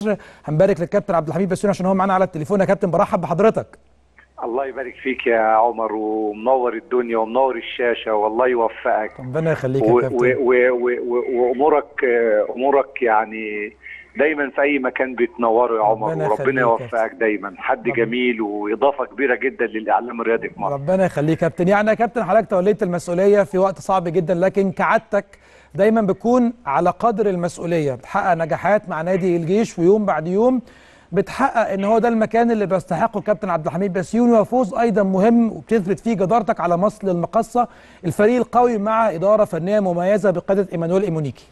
مصر هنبارك للكابتن عبد الحميد بسيوني عشان هو معانا على التليفون يا كابتن برحب بحضرتك الله يبارك فيك يا عمر ومنور الدنيا ومنور الشاشه والله يوفقك ربنا يخليك و- يا كابتن و- و- و- و- وامورك امورك يعني دايما في اي مكان بتنوره يا عمر ربنا وربنا يخليك يا يوفقك دايما حد ربنا- جميل واضافه كبيره جدا للاعلام الرياضي في مصر ربنا يخليك يا كابتن يعني يا كابتن حضرتك توليت المسؤوليه في وقت صعب جدا لكن كعادتك دايما بتكون على قدر المسؤوليه بتحقق نجاحات مع نادي الجيش ويوم بعد يوم بتحقق ان هو ده المكان اللي بيستحقه الكابتن عبد الحميد بسيوني وفوز ايضا مهم وبتثبت فيه جدارتك على مصل المقصه الفريق القوي مع اداره فنيه مميزه بقياده ايمانويل ايمونيكي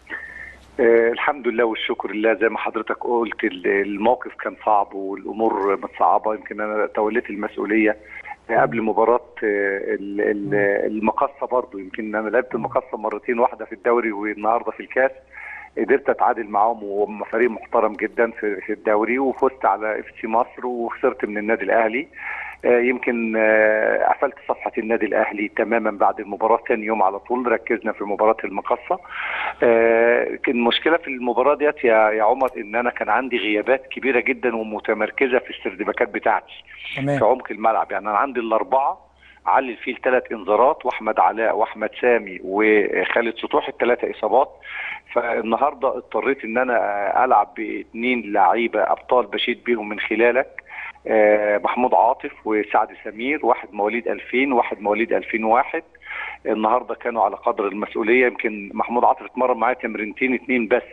آه الحمد لله والشكر لله زي ما حضرتك قلت ال- الموقف كان صعب والامور متصعبه يمكن انا توليت المسؤوليه قبل مباراة آه، ال- ال- المقصة برضو يمكن أنا لعبت المقصة مرتين واحدة في الدوري والنهاردة في الكاس قدرت اتعادل معاهم وهم فريق محترم جدا في في الدوري وفزت على اف سي مصر وخسرت من النادي الاهلي آه، يمكن آه، قفلت صفحه النادي الاهلي تماما بعد المباراه ثاني يوم على طول ركزنا في مباراه المقصه آه، كان المشكله في المباراه ديت يا يا عمر ان انا كان عندي غيابات كبيره جدا ومتمركزه في السردباكات بتاعتي في تمام عمق الملعب يعني انا عندي الاربعه علي الفيل ثلاث انذارات واحمد علاء واحمد سامي وخالد سطوح الثلاثه اصابات فالنهارده اضطريت ان انا العب باثنين لعيبه ابطال بشيد بيهم من خلالك آه، محمود عاطف وسعد سمير واحد مواليد 2000 واحد مواليد 2001 النهارده كانوا على قدر المسؤوليه يمكن محمود عاطف اتمرن معايا تمرينتين اتنين بس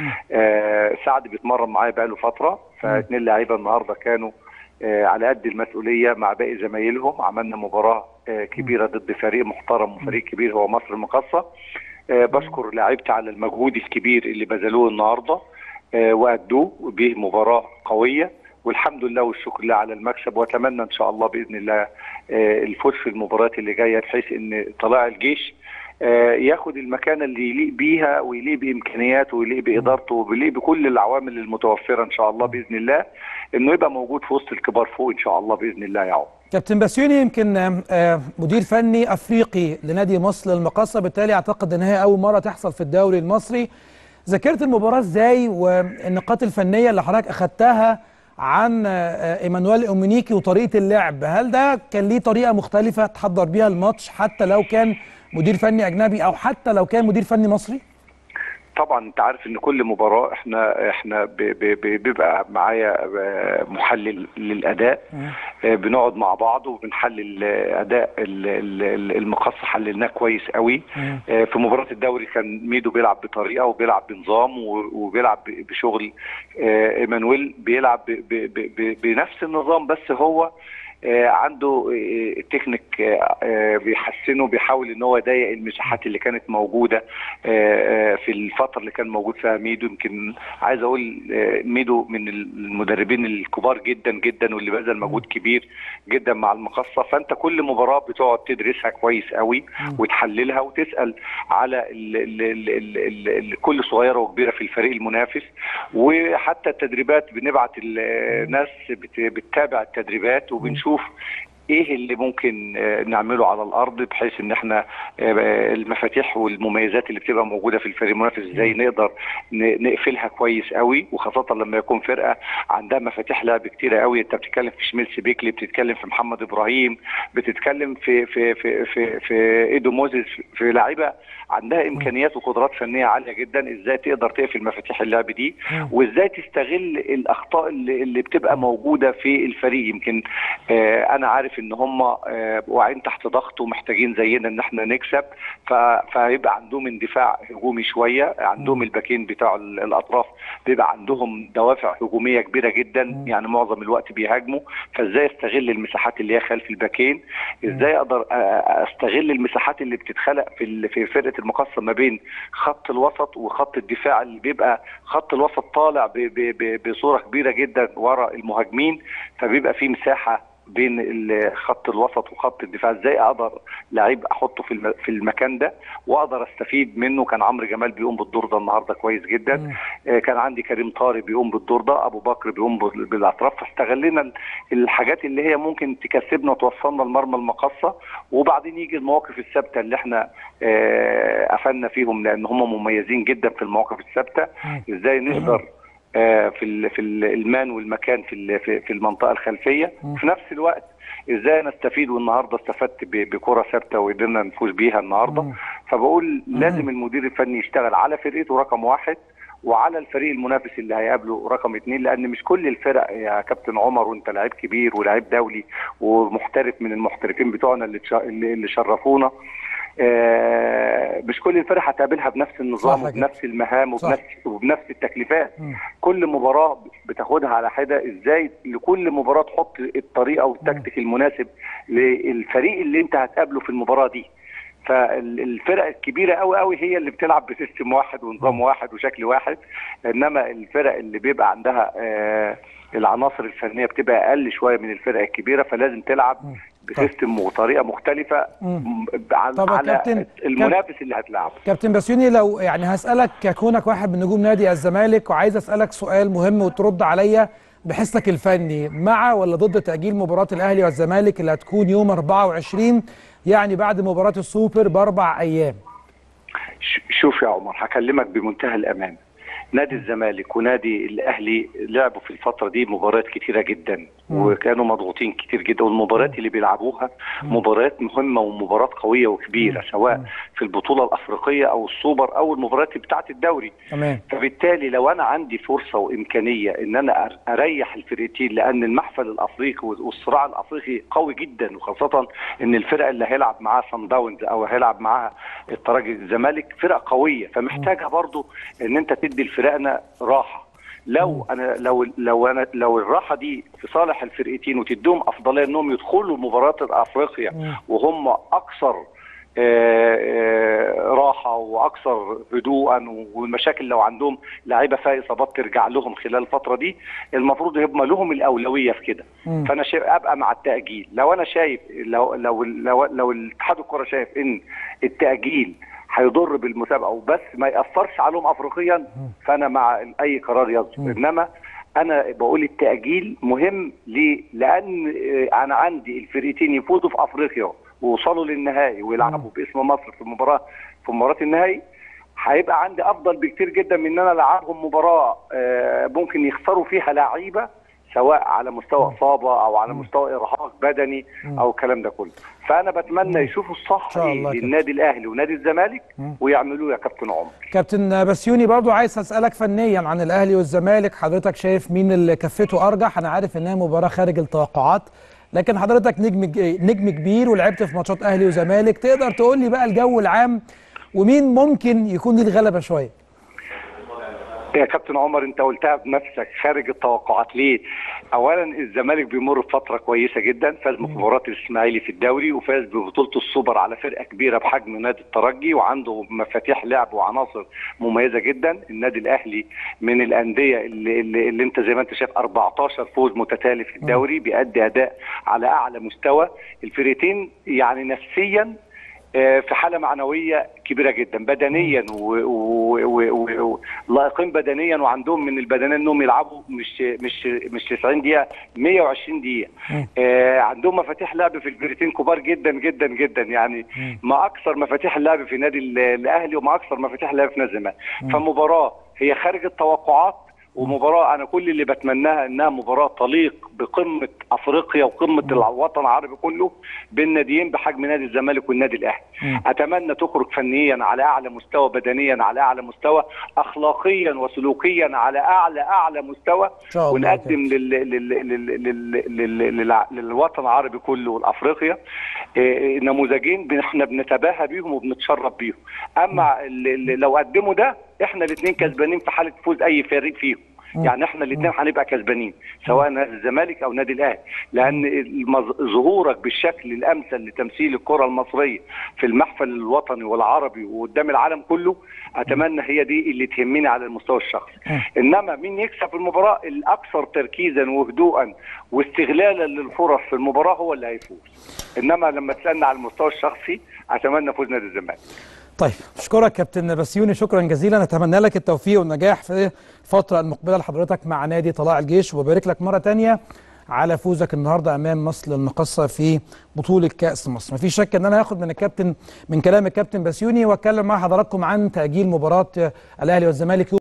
آه، سعد بيتمرن معايا بقاله فتره فاتنين لعيبه النهارده كانوا آه، على قد المسؤوليه مع باقي زمايلهم عملنا مباراه آه، كبيره ضد فريق محترم وفريق كبير هو مصر المقاصه آه، بشكر لعيبتي على المجهود الكبير اللي بذلوه النهارده آه، وادوه به مباراه قويه والحمد لله والشكر لله على المكسب واتمنى ان شاء الله باذن الله آه، الفوز في المباريات اللي جايه بحيث ان طلائع الجيش آه، ياخد المكانه اللي يليق بيها ويليق بامكانياته ويليق بادارته ويليق بكل العوامل المتوفره ان شاء الله باذن الله انه يبقى موجود في وسط الكبار فوق ان شاء الله باذن الله يا عمر كابتن بسيوني يمكن آه، آه، مدير فني افريقي لنادي مصر للمقاصه بالتالي اعتقد ان هي اول مره تحصل في الدوري المصري ذاكرت المباراه ازاي والنقاط الفنيه اللي حضرتك اخذتها عن آه، آه، ايمانويل اومينيكي وطريقه اللعب هل ده كان ليه طريقه مختلفه تحضر بيها الماتش حتى لو كان مدير فني اجنبي او حتى لو كان مدير فني مصري طبعا انت عارف ان كل مباراه احنا احنا ب- ب- ب- بيبقى معايا آه، محلل للاداء آه، بنقعد مع بعض وبنحلل آه، اداء ال- ال- ال- المقصه حللناه كويس قوي مم. آه، في مباراه الدوري كان ميدو بيلعب بطريقه وبيلعب بنظام و- وبيلعب ب- بشغل آه، ايمانويل بيلعب ب- ب- ب- ب- بنفس النظام بس هو آه، عنده آه، تكنيك آه، آه، بيحسنه بيحاول ان هو يضيق المساحات اللي كانت موجوده آه، آه، في الفتره اللي كان موجود فيها ميدو يمكن عايز اقول آه، ميدو من المدربين الكبار جدا جدا واللي بذل مجهود كبير جدا مع المقصه فانت كل مباراه بتقعد تدرسها كويس قوي وتحللها وتسال على ال ال ال ال ال ال كل صغيره وكبيره في الفريق المنافس وحتى التدريبات بنبعت الناس بت- بتتابع التدريبات وبنشوف ايه اللي ممكن آه، نعمله على الارض بحيث ان احنا آه، المفاتيح والمميزات اللي بتبقى موجوده في الفريق المنافس ازاي نقدر ن- نقفلها كويس قوي وخاصه لما يكون فرقه عندها مفاتيح لعب كتيره قوي انت بتتكلم في شميلس بيكلي بتتكلم في محمد ابراهيم بتتكلم في في في في, في ايدو موزيس في لعيبه عندها امكانيات وقدرات فنيه عاليه جدا ازاي تقدر تقفل مفاتيح اللعب دي وازاي تستغل الاخطاء اللي, اللي بتبقى موجوده في الفريق يمكن آه انا عارف ان هم آه واقعين تحت ضغط ومحتاجين زينا ان احنا نكسب ف- فيبقى عندهم اندفاع هجومي شويه عندهم الباكين بتاع ال- الاطراف بيبقى عندهم دوافع هجوميه كبيره جدا يعني معظم الوقت بيهاجموا فازاي استغل المساحات اللي هي خلف الباكين ازاي اقدر أ- أ- استغل المساحات اللي بتتخلق في ال- في فرقه المقصه ما بين خط الوسط وخط الدفاع اللي بيبقى خط الوسط طالع ب- ب- ب- بصوره كبيره جدا ورا المهاجمين فبيبقى في مساحه بين ال- خط الوسط وخط الدفاع ازاي اقدر لعيب احطه في الم- في المكان ده واقدر استفيد منه كان عمرو جمال بيقوم بالدور ده النهارده كويس جدا آه، كان عندي كريم طارق بيقوم بالدور ده ابو بكر بيقوم بال- بالاطراف فاستغلنا ال- الحاجات اللي هي ممكن تكسبنا وتوصلنا لمرمى المقصه وبعدين يجي المواقف الثابته اللي احنا آه، قفلنا فيهم لان هم مميزين جدا في المواقف الثابته ازاي نقدر آه، في ال- في ال- المان والمكان في ال- في في المنطقه الخلفيه في نفس الوقت ازاي نستفيد والنهارده استفدت ب- بكره ثابته وقدرنا نفوز بيها النهارده فبقول لازم المدير الفني يشتغل على فرقته رقم واحد وعلى الفريق المنافس اللي هيقابله رقم اثنين لان مش كل الفرق يا كابتن عمر وانت لعيب كبير ولاعيب دولي ومحترف من المحترفين بتوعنا اللي تش- اللي اللي شرفونا آه، مش كل الفرق هتقابلها بنفس النظام صح كده. وبنفس المهام صح. وبنفس وبنفس التكليفات كل مباراه بتاخدها على حده ازاي لكل مباراه تحط الطريقه والتكتيك المناسب للفريق اللي انت هتقابله في المباراه دي فالفرق الكبيره قوي قوي هي اللي بتلعب بسيستم واحد ونظام واحد وشكل واحد انما الفرق اللي بيبقى عندها آه العناصر الفنيه بتبقى اقل شويه من الفرق الكبيره فلازم تلعب بسيستم وطريقه مختلفه م- على, طب يا على كابتن- المنافس اللي هتلعبه كابتن بسيوني لو يعني هسألك كونك واحد من نجوم نادي الزمالك وعايز أسألك سؤال مهم وترد عليا بحسك الفني مع ولا ضد تأجيل مباراة الأهلي والزمالك اللي هتكون يوم 24 يعني بعد مباراة السوبر بأربع أيام ش- شوف يا عمر هكلمك بمنتهى الامان نادي الزمالك ونادي الاهلي لعبوا في الفتره دي مباريات كتيره جدا وكانوا مضغوطين كتير جدا والمباريات اللي بيلعبوها مباريات مهمه ومباريات قويه وكبيره سواء في البطوله الافريقيه او السوبر او المباريات بتاعه الدوري تمام فبالتالي لو انا عندي فرصه وامكانيه ان انا أر- اريح الفرقتين لان المحفل الافريقي والصراع الافريقي قوي جدا وخاصه ان الفرقه اللي هيلعب معاها صن داونز او هيلعب معاها الترجي الزمالك فرقه قويه فمحتاجه برضو ان انت تدي لفرقنا راحه لو انا لو لو انا لو الراحه دي في صالح الفرقتين وتديهم افضليه انهم يدخلوا مباراه افريقيا وهم اكثر آه، آه، راحه واكثر هدوءا والمشاكل لو عندهم لعيبه فيها اصابات ترجع لهم خلال الفتره دي المفروض يبقى لهم الاولويه في كده فانا شايف ابقى مع التاجيل لو انا شايف لو لو لو, لو الاتحاد الكره شايف ان التاجيل هيضر بالمسابقه وبس ما ياثرش عليهم افريقيا فانا مع اي قرار يصدر انما انا بقول التاجيل مهم ليه؟ لان آه، انا عندي الفرقتين يفوزوا في افريقيا ووصلوا للنهائي ويلعبوا باسم مصر في المباراه في مباراه النهائي هيبقى عندي افضل بكتير جدا من ان انا العبهم مباراه آه، ممكن يخسروا فيها لعيبه سواء على مستوى اصابه او على مستوى ارهاق بدني او الكلام ده كله فانا بتمنى يشوفوا الصح شاء ايه الله كده. للنادي الاهلي ونادي الزمالك ويعملوه يا كابتن عمر كابتن بسيوني برضو عايز اسالك فنيا عن الاهلي والزمالك حضرتك شايف مين اللي كفته ارجح انا عارف انها مباراه خارج التوقعات لكن حضرتك نجم نجم كبير ولعبت في ماتشات اهلي وزمالك تقدر تقول لي بقى الجو العام ومين ممكن يكون ليه الغلبه شويه يا كابتن عمر انت قلتها بنفسك خارج التوقعات ليه؟ اولا الزمالك بيمر بفتره كويسه جدا فاز بمباراه الاسماعيلي في الدوري وفاز ببطوله السوبر على فرقه كبيره بحجم نادي الترجي وعنده مفاتيح لعب وعناصر مميزه جدا النادي الاهلي من الانديه اللي, اللي, اللي انت زي ما انت شايف 14 فوز متتالي في الدوري بيأدي اداء على اعلى مستوى الفرقتين يعني نفسيا آه، في حاله معنويه كبيره جدا بدنيا ولائقين بدنيا وعندهم من البدنيه انهم يلعبوا مش مش مش 90 دقيقه 120 دقيقه آه، عندهم مفاتيح لعب في الفرقتين كبار جدا جدا جدا يعني ما اكثر مفاتيح اللعب في نادي ال- الاهلي وما اكثر مفاتيح اللعب في نادي الزمالك فمباراه هي خارج التوقعات ومباراة أنا كل اللي بتمناها إنها مباراة تليق بقمة أفريقيا وقمة الوطن العربي كله بين ناديين بحجم نادي الزمالك والنادي الأهلي. أتمنى تخرج فنيا على أعلى مستوى، بدنيا على أعلى مستوى، أخلاقيا وسلوكيا على أعلى أعلى مستوى إن شاء الله ونقدم لل... لل... لل... لل... لل... لل... للوطن العربي كله والأفريقيا آه، نموذجين بن- احنا بنتباهى بيهم وبنتشرف بيهم. أما ال- ال- لو قدموا ده احنا الاثنين كسبانين في حالة فوز أي فريق فيهم. يعني احنا الاثنين هنبقى كسبانين سواء نادي الزمالك او نادي الاهلي لان المظ- ظهورك بالشكل الامثل لتمثيل الكره المصريه في المحفل الوطني والعربي وقدام العالم كله اتمنى هي دي اللي تهمني على المستوى الشخصي انما مين يكسب المباراه الاكثر تركيزا وهدوءا واستغلالا للفرص في المباراه هو اللي هيفوز انما لما تسالنا على المستوى الشخصي اتمنى فوز نادي الزمالك طيب اشكرك كابتن بسيوني شكرا جزيلا نتمنى لك التوفيق والنجاح في الفتره المقبله لحضرتك مع نادي طلائع الجيش وبارك لك مره تانية على فوزك النهارده امام مصر المقصه في بطوله كاس مصر مفيش شك ان انا هاخد من الكابتن من كلام الكابتن بسيوني واتكلم مع حضراتكم عن تاجيل مباراه الاهلي والزمالك